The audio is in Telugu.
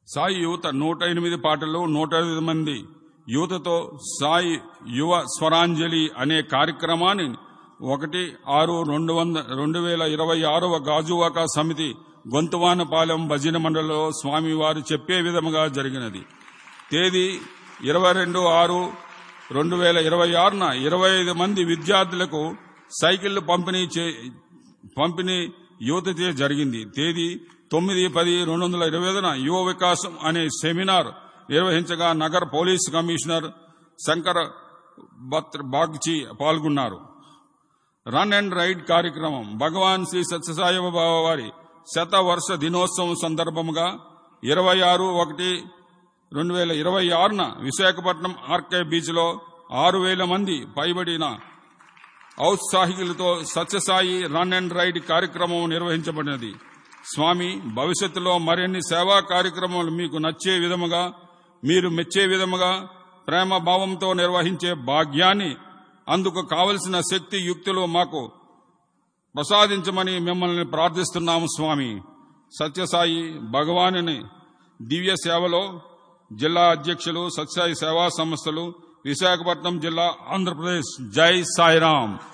సాయి యువత నూట ఎనిమిది పాటలు నూట ఎనిమిది మంది యువతతో సాయి యువ స్వరాంజలి అనే కార్యక్రమాన్ని ఒకటి ఆరు రెండు వంద రెండు వేల ఇరవై ఆరవ గాజువాక సమితి గొంతువానపాలెం భజన మండలిలో స్వామివారు చెప్పే విధముగా జరిగినది తేదీ ఇరవై రెండు ఆరు రెండు వేల ఇరవై ఆరున ఇరవై ఐదు మంది విద్యార్థులకు సైకిళ్లు పంపిణీ చే పంపిణీ యువతచే జరిగింది తేదీ తొమ్మిది పది రెండు వందల ఇరవై ఐదున యువ వికాసం అనే సెమినార్ నిర్వహించగా నగర పోలీస్ కమిషనర్ శంకర్ బత్ర బాగ్చి పాల్గొన్నారు రన్ అండ్ రైడ్ కార్యక్రమం భగవాన్ శ్రీ సత్యసాయి బాబా వారి శత వర్ష దినోత్సవం సందర్భముగా ఇరవై ఆరు ఒకటి రెండు వేల ఇరవై ఆరున విశాఖపట్నం ఆర్కే బీచ్లో ఆరు వేల మంది పైబడిన ఔత్సాహికులతో సత్యసాయి రన్ అండ్ రైడ్ కార్యక్రమం నిర్వహించబడినది స్వామి భవిష్యత్తులో మరిన్ని సేవా కార్యక్రమాలు మీకు నచ్చే విధముగా మీరు మెచ్చే విధముగా ప్రేమ భావంతో నిర్వహించే భాగ్యాన్ని అందుకు కావలసిన శక్తి యుక్తులు మాకు ప్రసాదించమని మిమ్మల్ని ప్రార్థిస్తున్నాము స్వామి సత్యసాయి భగవానుని దివ్య సేవలో జిల్లా అధ్యక్షులు సత్యసాయి సేవా సంస్థలు విశాఖపట్నం జిల్లా ఆంధ్రప్రదేశ్ జై సాయిరాం